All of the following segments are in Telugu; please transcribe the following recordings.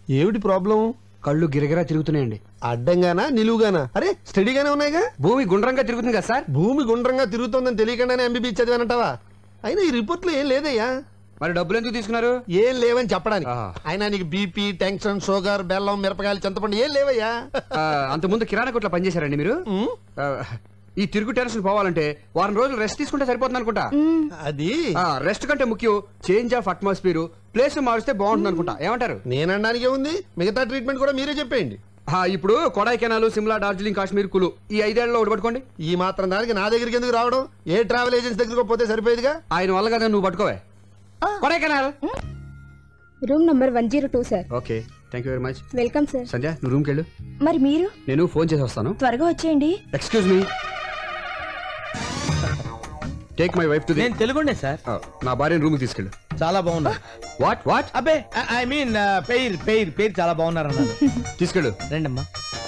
ఏమిటి ప్రాబ్లం కళ్ళు గిరగిరా తిరుగుతున్నాయండి అడ్డంగానా నిలువుగానా అరే స్టడీగానే ఉన్నాయిగా భూమి గుండ్రంగా తిరుగుతుంది కదా సార్ భూమి గుండ్రంగా తిరుగుతోందని తెలియకుండానే ఎంబీబీ చదివానంటావా అయినా ఈ రిపోర్ట్లో ఏం లేదయ్యా మరి డబ్బులు ఎందుకు తీసుకున్నారు ఏం లేవని చెప్పడానికి ఆహా. అయినా నీకు బీపీ టెన్షన్ షుగర్ బెల్లం మిరపకాయలు చింతపండు ఏం లేవయ్యా ఆ, అంతకుముందు కిరాణా కొట్లో పనిచేశారండి మీరు ఉమ్, ఆ, ఈ తిరుగు టెన్షన్ పోవాలంటే వారం రోజులు రెస్ట్ తీసుకుంటే సరిపోతుంది అనుకుంటా అది రెస్ట్ కంటే ముఖ్యం చేంజ్ ఆఫ్ అట్మాస్ఫియర్ ప్లేస్ మారిస్తే బాగుంటుంది అనుకుంటా ఏమంటారు నేనడానికి ఉంది మిగతా ట్రీట్మెంట్ కూడా మీరే చెప్పేయండి ఆ, ఇప్పుడు కొడైకెనాల్ సిమ్లా డార్జిలింగ్ కాశ్మీర్ కులు ఈ ఐదేళ్లలో ఒకటి ఈ మాత్రం దానికి నా దగ్గరికి ఎందుకు రావడం ఏ ట్రావెల్ ఏజెన్సీ దగ్గరకు పోతే సరిపోయేదిగా ఆయన వల్ల కదా నువ్వు పట్టుకోవే Kodaikanal room number one zero two sir okay thank you very much welcome sir Sandhya నువ్వు రూమ్కి వెళ్ళు మరి మీరు నేను ఫోన్ చేసి వస్తాను త్వరగా వచ్చేయండి excuse me take my wife to నేను తెలుగుండే సార్ నా భార్యను రూమ్కి తీసుకెళ్ళు చాలా బాగున్నా వాట్ వాట్ అబ్బే ఐ మీన్ పేరు పేరు పేరు చాలా బాగున్నారు అన్నారు తీసుకెళ్ళు రండమ్మా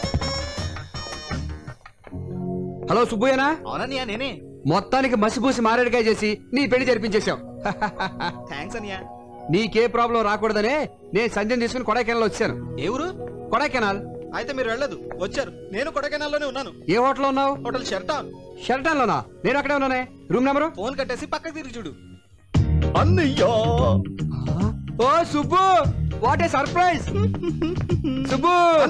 హలో సుబ్బయ్యనా అవునన్నయ్య నేనే మొత్తానికి మసిపూసి మారేడుకాయ చేసి నీ పెళ్లి జరిపించేశాం థ్యాంక్స్ అన్నయ్య నీకే ప్రాబ్లం రాకూడదనే నేను సంధ్యను తీసుకుని కొడైకెనాల్ వచ్చాను ఏ ఊరు కొడైకెనాల్ అయితే మీరు వెళ్ళదు వచ్చారు నేను కొడకెనాల్లోనే ఉన్నాను ఏ హోటల్ ఉన్నావు హోటల్ షెర్టాన్ షెల్టన్ లోనా నేను అక్కడే ఉన్నానే రూమ్ నెంబరు ఫోన్ కట్టేసి పక్కకి తిరిగి చూడు ఓ Subbu what a surprise Subbu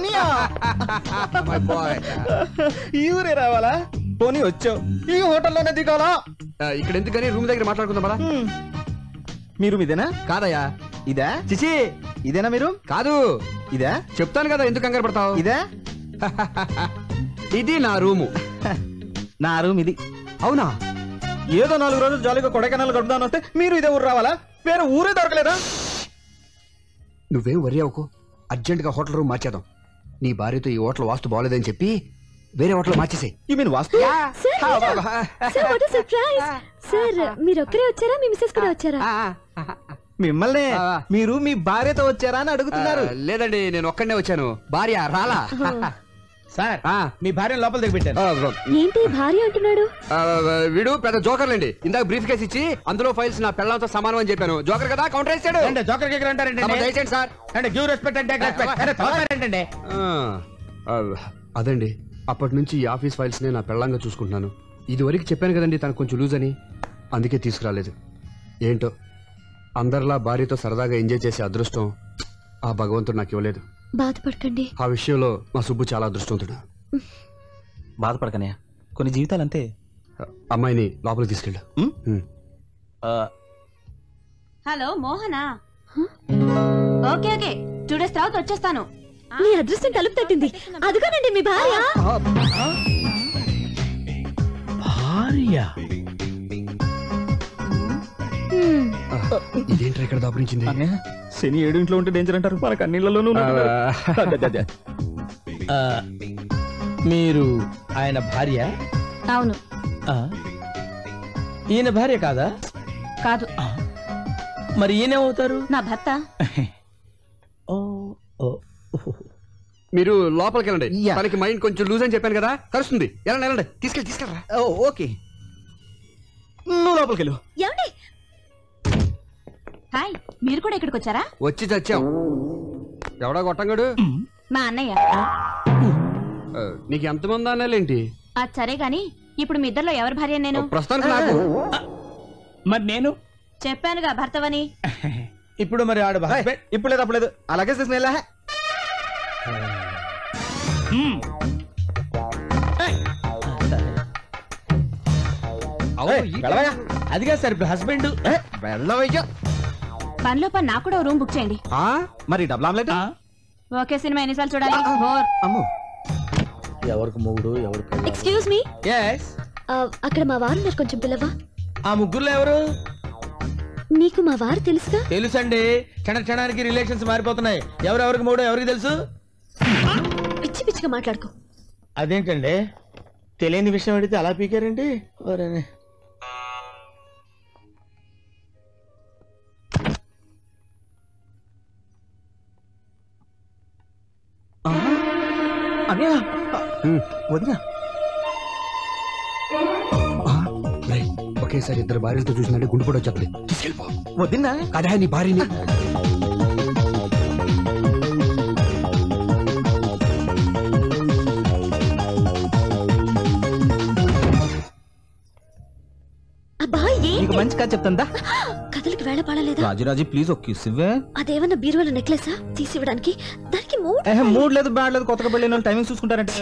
my boy ఈ ఊరే రావాలా పోనీ వచ్చావు ఈ హోటల్లోనే దిగాలా ఇక్కడ ఎందుకని రూమ్ దగ్గర మాట్లాడుకుందాం పదా మీరు ఇదేనా కాదయ్యా ఇదా చిచి ఇదేనా మీరు కాదు ఇదా చెప్తాను కదా ఎందుకు కంగారు పడతావు ఇదా ఇది నా రూము నా రూమ్ ఇది అవునా ఏదో నాలుగు రోజులు జాలీగా కొడైకెనాల్ గడుపుదాని వస్తే మీరు ఇదే ఊరు రావాలా వేరే ఊరే దొరకలేదా నువ్వేం వరి అవ్వకు అర్జెంట్ గా హోటల్ రూమ్ మార్చేద్దాం నీ భార్యతో ఈ హోటల్ వాస్తు బాగోలేదని చెప్పి వేరే హోటల్ మార్చేసాయి ఈ మీన్ వాస్తు సార్ వాట్ సర్ప్రైజ్ సార్ మీరు ఒక్కరే వచ్చారా మీ మిస్సెస్ కూడా వచ్చారా మిమ్మల్ని ఆ. మీరు మీ భార్యతో వచ్చారా అని అడుగుతున్నారు లేదండి నేను ఒక్కడనే వచ్చాను భార్య రాలా సార్ ఆ. మీ భార్య లోపల దిగబెట్టారు ఆ, ఏంటి భార్య అంటున్నాడు ఆ, వీడు పెద్ద జోకర్లండి ఇందాక బ్రీఫ్ కేసు ఇచ్చి అందులో ఫైల్స్ నా పిల్లలతో సమానం అని చెప్పాను జోకర్ కదా కౌంటర్ వేసాడు అంటే జోకర్ కేకర్ అంటారేంటండి తమ దయచేయండి సార్ అంటే గివ్ రెస్పెక్ట్ అంటే రెస్పెక్ట్ అంటే ఏంటండి ఆ, ఆ, అదండి అప్పటి నుంచి ఈ ఆఫీస్ ఫైల్స్ నే నా పెళ్ళంగా చూసుకుంటున్నాను ఇది వరకు చెప్పాను కదండి తనకు కొంచెం లూజ్ అని అందుకే తీసుకురాలేదు ఏంటో అందరిలా భార్యతో సరదాగా ఎంజాయ్ చేసే అదృష్టం ఆ భగవంతుడు నాకు ఇవ్వలేదు బాధపడకండి ఆ విషయంలో మా సుబ్బు చాలా అదృష్టవంతుడు బాధపడకనయ్య కొన్ని జీవితాలు అంతే అమ్మాయిని లోపలికి తీసుకెళ్ళు ఉమ్? ఉమ్. Hello Mohana okay okay two days తర్వాత వచ్చేస్తాను మీ అదృష్టం తలుపు తట్టింది అదిగోనండి మీ భార్య భార్య హ్మ్. ఇదేంట్రా ఇక్కడ దాపురించింది శని ఏడు ఇంట్లో ఉంటే డేంజర్ అంటారు మనకు అన్నిళ్లలోనూ మీరు ఆయన భార్య అవును ఆ. ఈయన భార్య కాదా కాదు మరి ఈయనేమవుతారు నా భర్త ఓ ఓ మీరు లోపలికి వెళ్ళండి యా. తనకి మైండ్ కొంచెం లూజ్ అని చెప్పాను కదా కలుస్తుంది వెళ్ళండి వెళ్ళండి తీసుకెళ్ళి తీసుకెళ్ళరా ఓ, ఓకే నువ్వు లోపలికి వెళ్ళు ఏమండి హాయ్ మీరు కూడా ఇక్కడికి వచ్చారా వచ్చి చచ్చాం ఎవడా కొట్టంగాడు మా అన్నయ్య ఆ, నీకు ఎంతమంది అన్నాలేంటి అది సరే గాని ఇప్పుడు మీ ఇద్దరిలో ఎవరి భార్య నేను ప్రస్తుతానికి నాకు మరి నేను చెప్పానుగా భర్తవని ఇప్పుడు మరి ఆడ husband- ఇప్పుడు లేదు అప్పుడు లేదు అలాగే తీసుకుని వెళ్ళా అవ్వ, ఏయ్, ఈ- వెళ్ళవయ్యా. అదిగా సార్ ఇప్పుడు హస్బెండ్ వెళ్ళవయ్యా పనిలో పని నాకు కూడా ఓ రూమ్ బుక్ చేయండి ఆ? మరి డబుల్ ఆమ్లెట్ ఓకే సినిమా ఎన్నిసార్లు చూడాలి బోర్ అమ్మో ఎవరికి మూడు ఎవరికి ఎక్స్క్యూజ్ మీ ఎస్ అక్కడ మా వారు ఉన్నారు కొంచెం పిల్లవా ఆ ముగ్గురులో ఎవరు నీకు మా వారు తెలుసుగా తెలుసండి క్షణ క్షణానికి రిలేషన్స్ మారిపోతున్నాయి ఎవరెవరికి మూడో ఎవరికి తెలుసు పిచ్చి పిచ్చిగా మాట్లాడుకో అదేంటండి తెలియని విషయం అడిగితే అలా పీకారండి ఓరేనే. అన్నయ్య ఉమ్. వదినా రేయ్, ఒకేసారి ఇద్దరు భార్యలతో చూసినట్టు గుండు కూడా వచ్చేస్తుంది తీసుకెళ్ళిపో వదినా కదా నీ భార్యని మంచి కథ చెప్తాందా కథలకు వేళ పాడలేదా రాజురాజు ప్లీజ్ ఒక కిస్ ఇవ్వే అదేమన్నా బీరువాల నెక్లెసా తీసి ఇవ్వడానికి దానికి మూడు ఏహే, మూడ్ లేదు బ్యాడ్ లేదు కొత్తగా పెళ్ళిన వాళ్ళు టైమింగ్ చూసుకుంటారంటే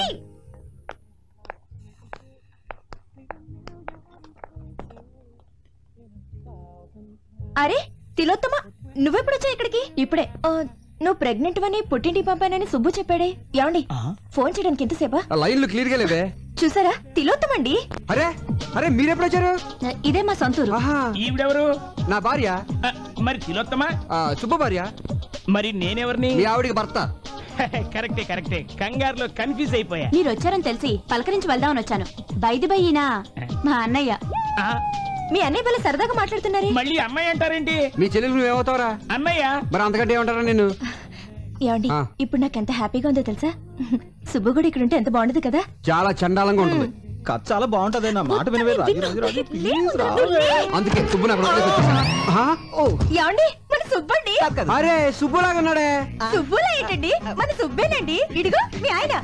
అరే తిలోత్తమ నువ్వెప్పుడు వచ్చా ఇక్కడికి ఇప్పుడే ఆ, నువ్వు ప్రెగ్నెంట్ అని పుట్టింటికి పంపానని సుబ్బు చెప్పాడే ఏమండి ఫోన్ చేయడానికి ఎంతసేపా ఆ లైన్లు క్లియర్ గా లేవే చూసారా తిలోత్తమండి అరే అరే మీరెప్పుడు వచ్చారు ఇదే మా సొంతూరు ఆహా ఈవిడెవరు నా భార్య ఆ, మరి తిలోత్తమా ఆ, సుబ్బ భార్య మరి నేనెవరిని మీ ఆవిడికి భర్త కరెక్టే కరెక్టే కంగారులో కన్ఫ్యూజ్ అయిపోయా మీరు వచ్చారని తెలిసి పలకరించి వెళ్దామని వచ్చాను బైది బయ్యినా మా అన్నయ్య ఆ, మీ అన్నయ్య వల్ల సరదాగా మాట్లాడుతున్నారే మళ్ళీ అమ్మాయి అంటారేంటి మీ చెల్లెలు నువ్వేమవుతావురా అన్నయ్య మరి అంతకంటే ఏమంటారా నేను ఏమండి ఆ. ఇప్పుడు నాకు ఎంత హ్యాపీగా ఉందో తెలుసా సుబ్బు కూడా ఇక్కడ ఉంటే ఎంత బాగుండదు కదా చాలా చండాలంగా ఉంటుంది కథ చాలా బాగుంటది నా మాట వినవే రాజు రాజు రాజు ప్లీజ్ రా అందుకే సుబ్బు నాకు వదిలేసి వచ్చేసా. ఆహా, ఓ ఏమండి మన సుబ్బండి అరే సుబ్బులాగా ఉన్నాడే సుబ్బులా ఏంటండి మన సుబ్బేనండి ఇడిగో మీ ఆయన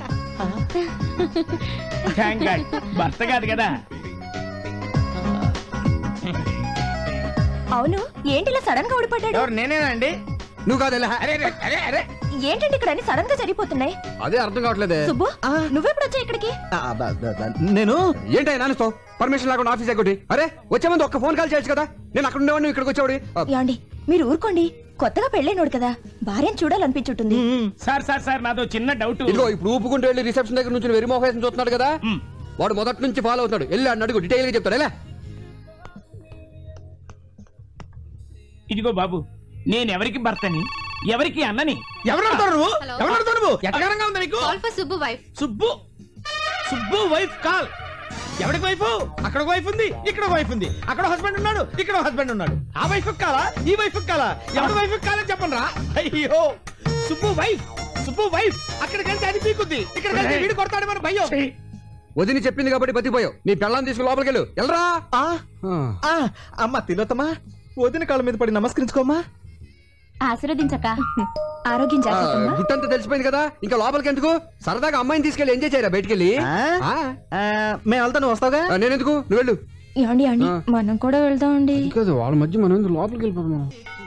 Thank God. భర్త కాదు కదా అవును ఏంటి ఇలా సడన్ గా ఊడిపడ్డాడు ఎవరు నేనేనండి నువ్వు కాదు ఎలా? అరే అరే, అరే అరే ఏంటండి ఇక్కడ అన్ని సడన్ గా జరిగిపోతున్నాయి అదే అర్థం కావట్లేదే సుబ్బు నువ్వెప్పుడు వచ్చా ఇక్కడికి ఆ, బ- బ- బ- నేను ఏంటో నానిస్తావు పర్మిషన్ లేకుండా ఆఫీస్ ఎక్కటి అరే వచ్చే ముందు ఒక్క ఫోన్ కాల్ చేయొచ్చు కదా నేను అక్కడ ఉండేవాడిని నువ్వు ఇక్కడికి వచ్చేవాడి ఆ, ఏమండి మీరు ఊరుకోండి కొత్తగా పెళ్ళైనోడు కదా భార్యను చూడాలనిపించుంటుంది సార్ సార్ సార్ నాదో చిన్న డౌట్ ఇదిగో ఇప్పుడు ఊపుకుంటూ వెళ్ళి రిసెప్షన్ దగ్గర నుంచి వెరీ మోహేషన్ చూస్తున్నాడు కదా మ్. వాడు మొదటి నుంచి ఫాలో అవుతాడు వెళ్ళి అన్న అడుగు డీటెయిల్ గా చెప్తాడు ఎలా ఇదిగో బాబు నేను ఎవరికి భర్తని ఎవరికి అన్నని ఎవరు అడుగుతావు నువ్వు ఎవరు అడుగుతావు నువ్వు ఎట్టగారంగా ఉంది నీకు Subbu wife Subbu Subbu wife call ఎవరికి వైఫ్ అక్కడ వైఫ్ ఉంది ఇక్కడ వైఫ్ ఉంది అక్కడ హస్బెండ్ ఉన్నాడు ఇక్కడ హస్బెండ్ ఉన్నాడు ఆ వైఫ్ కాలా ఈ వైఫ్ కాలా ఎవరి వైఫ్ కాలని చెప్పండి రా అయ్యో సుబ్బు వైఫ్ సుబ్బు వైఫ్ అక్కడికి వెళ్తే అది పీకుద్ది ఇక్కడ వెళ్తే వీడు కొడతాడు మన భయం వదిని చెప్పింది కాబట్టి బతికిపోయావు నీ పెళ్ళాన్ని తీసుకుని లోపలికి వెళ్ళు వెళ్ళరా ఆ, ఆ, అమ్మ తిలోత్తమా వదిన కాళ్ళ మీద పడి నమస్కరించుకోమ్మా ఆశీర్వదించక ఆరోగ్యం ఆ, జాగ్రత్తమ్మా గుట్టంతా తెలిసిపోయింది కదా ఇంకా లోపలికి ఎందుకు సరదాగా అమ్మాయిని తీసుకెళ్ళి ఎంజాయ్ చేయరా బయటికి వెళ్ళి ఆ? ఆ? ఆ, మేము వెళ్తాను నువ్వు వస్తావుగా ఆ, నేనెందుకు నువ్వు వెళ్ళు ఏమండి ఏమండి ఆ. మనం కూడా వెళ్దామండి కాదు వాళ్ళ మధ్య మనం ఎందుకు లోపలికి వెళ్ళిపోతాం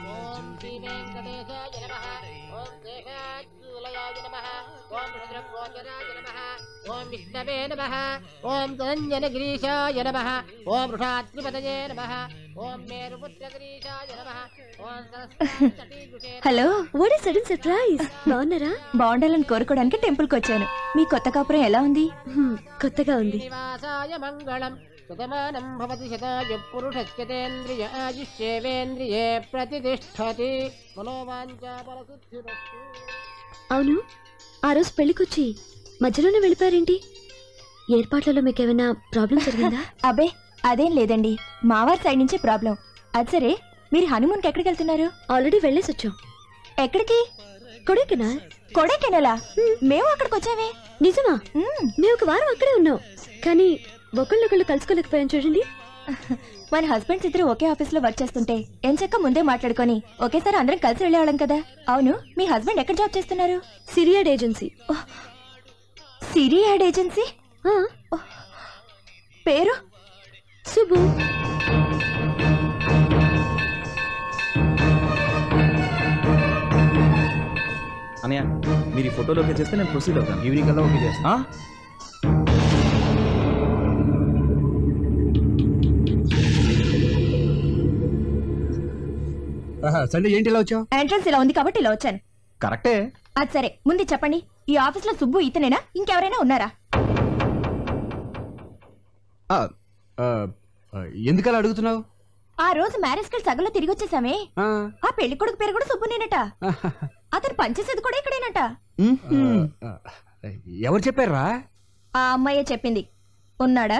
ఓం విష్ణవే నమ ఓం ధనంజనగిరీశాయ నమ ఓం వృషాద్రిపతయే నమ ఓం మేరుపుత్రగిరీశాయ నమ ఓం Saraswati hello what is sudden surprise బాగున్నారా బాగుండాలని కోరుకోవడానికి టెంపుల్ కి వచ్చాను మీ కొత్త కాపురం ఎలా ఉంది హ్మ్, కొత్తగా ఉంది నివాసాయ మంగళం శతమానం భవతి శతాయు పురుషస్యతేంద్రియ ఆయుష్యేవేంద్రియే ప్రతిష్టతి మనోవాంఛా బలసిద్ధిరస్తు అవును ఆ రోజు పెళ్లికొచ్చి మధ్యలోనే వెళ్ళిపోయారేంటి ఏర్పాట్లలో మీకు ఏమైనా ప్రాబ్లం జరిగిందా అబే అదేం లేదండి మావారి సైడ్ నుంచి ప్రాబ్లం అది సరే మీరు హనుమూన్కి ఎక్కడికి వెళ్తున్నారు ఆల్రెడీ వెళ్ళేసి వచ్చాం ఎక్కడికి కొడైకెనాల్ కొడైకెనాలా మేము అక్కడికి వచ్చామే నిజమా మ్మ్. మేము ఒక వారం అక్కడే ఉన్నాం కానీ ఒకళ్ళొకళ్ళు కలుసుకోలేకపోయాం చూడండి మన హస్బెండ్స్ ఇద్దరు ఒకే ఆఫీస్ లో వర్క్ చేస్తుంటే ఎంచక్క ముందే మాట్లాడుకొని ఒకేసారి అందరం కలిసి వెళ్ళేవాళ్ళం కదా అవును మీ హస్బెండ్ ఎక్కడ జాబ్ చేస్తున్నారు సిరియాడ్ ఏజెన్సీ సిరి యాడ్ ఏజెన్సీ ఆ, పేరు శుభు అనయ్య మీరు ఈ ఫోటోలో ఓకే చేస్తే నేను ప్రొసీడ్ అవుతాను ఈవినింగ్ కల్లా ఓకే చేస్తా ఆ? సండే ఏంటి ఇలా వచ్చావు ఎంట్రన్స్ ఇలా ఉంది కాబట్టి ఇలా వచ్చాను కరెక్టే అది సరే ముందు చెప్పండి ఈ ఆఫీస్ లో సుబ్బు ఇతనేనా ఇంకెవరైనా ఉన్నారా ఆ, ఎందుకు అలా అడుగుతున్నావు ఆ రోజు మ్యారేజ్ కి సగంలో తిరిగి వచ్చేసామే ఆ, ఆ పెళ్లి కొడుకు పేరు కూడా సుబ్బునేనట అతను పనిచేసేది కూడా ఇక్కడేనట మ్మ్. ఆ, ఎవరు చెప్పారా ఆ అమ్మాయే చెప్పింది ఉన్నాడా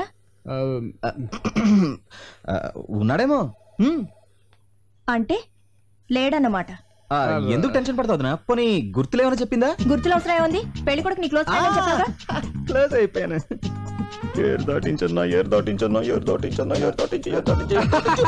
ఆ, ఉన్నాడేమో మ్మ్. అంటే లేడన్నమాట ఆ, ఎందుకు టెన్షన్ పడతావు వదినా? పోనీ గుర్తులేమైనా చెప్పిందా గుర్తులు అవసరం ఏముంది పెళ్లి కొడుకు నీ క్లోజ్ ఫ్రెండ్ అని చెప్పావుగా క్లోజ్ అయిపోయాను ఏరు దాటించన్నా ఏరు దాటించన్నా ఏరు దాటించన్నా ఏరు దాటించి ఏరు దాటించి ఏరు దాటించి.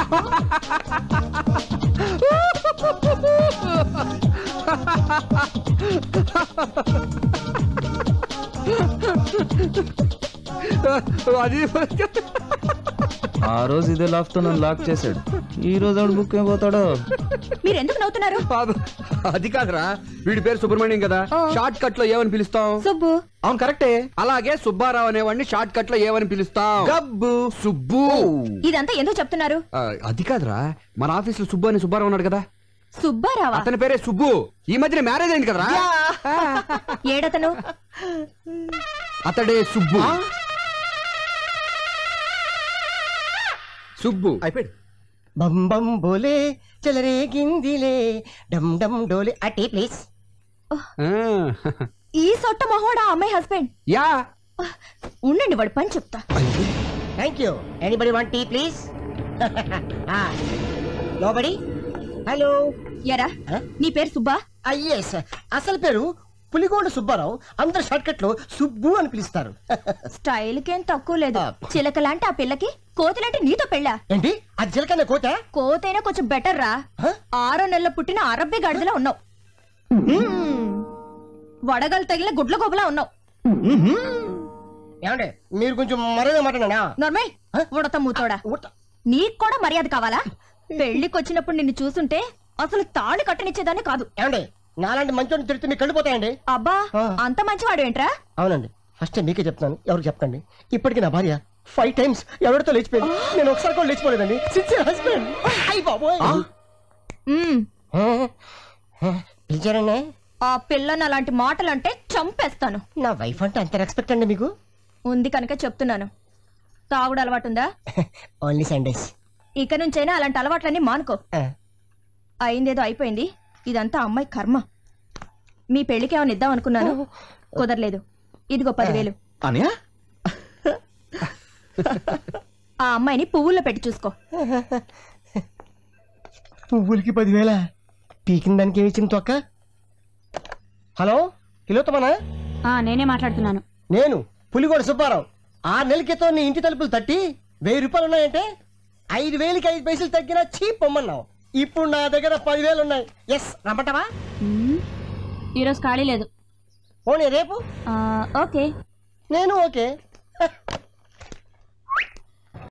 అది ఆ రోజు ఇదే లాక్ తో నన్ను లాక్ చేశాడు ఈ రోజు ఆవిడ బుక్ అయిపోతాడో మీరు ఎందుకు నవ్వుతున్నారు బాబు, అది కాదురా వీడి పేరు సుబ్రహ్మణ్యం కదా షార్ట్ కట్ లో ఏమని పిలుస్తాం సుబ్బు అవును కరెక్టే అలాగే సుబ్బారావు అనేవాడిని షార్ట్ కట్ లో ఏమని పిలుస్తాం గబ్బు సుబ్బు ఇదంతా ఎందుకు చెప్తున్నారు ఆ, అది కాదురా మన ఆఫీస్ లో సుబ్బు అని సుబ్బారావు ఉన్నాడు కదా సుబ్బారావా అతని పేరే సుబ్బు ఈ మధ్యన మ్యారేజ్ అయింది కదరా ఏడతను అతడే సుబ్బు సుబ్బు అయిపోయాడు బం బం బోలే చెలరేగిందిలే డమ్ డమ్ డోలే అటీ ప్లీజ్ ఆ, ఈ సొట్ట మొహోడా అమ్మాయి హస్బెండ్ యా ఉండండి వాడు పని చెప్తా thank you anybody want tea please nobody hello ఎరా Huh? నీ పేరు సుబ్బా ఎస్ అసలు పేరు పులిగోడ సుబ్బారావు అందరు షార్ట్ కట్ లో సుబ్బు అని పిలుస్తారు స్టైల్ కేం తక్కువ లేదు చిలకలాంటి ఆ పిల్లకి కోతిలాంటి నీతో పెళ్ళా ఏంటి అది చిలకనే కోట కోతైనా కొంచెం బెటర్ రా Huh? ఆరో నెలల పుట్టిన అరబ్బి గడిదలా ఉన్నావు వడగలు తగిలిన గుడ్ల గోబలా ఉన్నావు ఏమండి మీరు కొంచెం మరేదో మాట్లాడా నర్మయ్ ఉడత మూతోడా నీకు కూడా మర్యాద కావాలా పెళ్లికి వచ్చినప్పుడు నిన్ను చూసుంటే అసలు తాళి కట్టనిచ్చేదాన్ని కాదు ఏమండి నాలాంటి మంచోని తిడితే మీకు కళ్ళిపోతాయండి అబ్బా అంత మంచివాడు ఏంట్రా అవునండి ఫస్ట్ మీకే చెప్తాను ఎవరికి చెప్పకండి ఇప్పటికి నా భార్య ఫైవ్ టైమ్స్ ఎవరితో లేచిపోయింది నేను ఒకసారి కూడా లేచిపోలేదండి సిన్సియర్ హస్బెండ్ అయ్యి బాబోయ్ ఉమ్, పిలిచారండి ఆ పిల్లని అలాంటి మాటలంటే చంపేస్తాను నా వైఫ్ అంటే అంత రెస్పెక్ట్ అండి మీకు ఉంది కనుక చెప్తున్నాను తాగుడు అలవాటుందా ఓన్లీ సండేస్ ఇక నుంచైనా అలాంటి అలవాట్లన్నీ మానుకో అయిందేదో అయిపోయింది ఇదంతా అమ్మాయి కర్మ మీ పెళ్లికి ఏమైనా ఇద్దాం అనుకున్నాను కుదరలేదు ఇదిగో పదివేలు అనయా ఆ అమ్మాయిని పువ్వుల్లో పెట్టి చూసుకో పువ్వులకి పదివేల పీకిన దానికి ఏమి ఇచ్చింది తొక్క హలో తిలోత్తమనా నేనే మాట్లాడుతున్నాను నేను పులిగోడ సుబ్బారావు ఆరు నెలల క్రితం నీ ఇంటి తలుపులు తట్టి వెయ్యి రూపాయలు ఉన్నాయంటే ఐదు వేలకి ఐదు పైసలు తగ్గినా చీప్ పొమ్మన్నావు ఇప్పుడు నా దగ్గర పదివేలు ఉన్నాయి ఎస్ రమ్మంటావా ఈరోజు ఖాళీ లేదు పోనీ రేపు ఓకే నేను ఓకే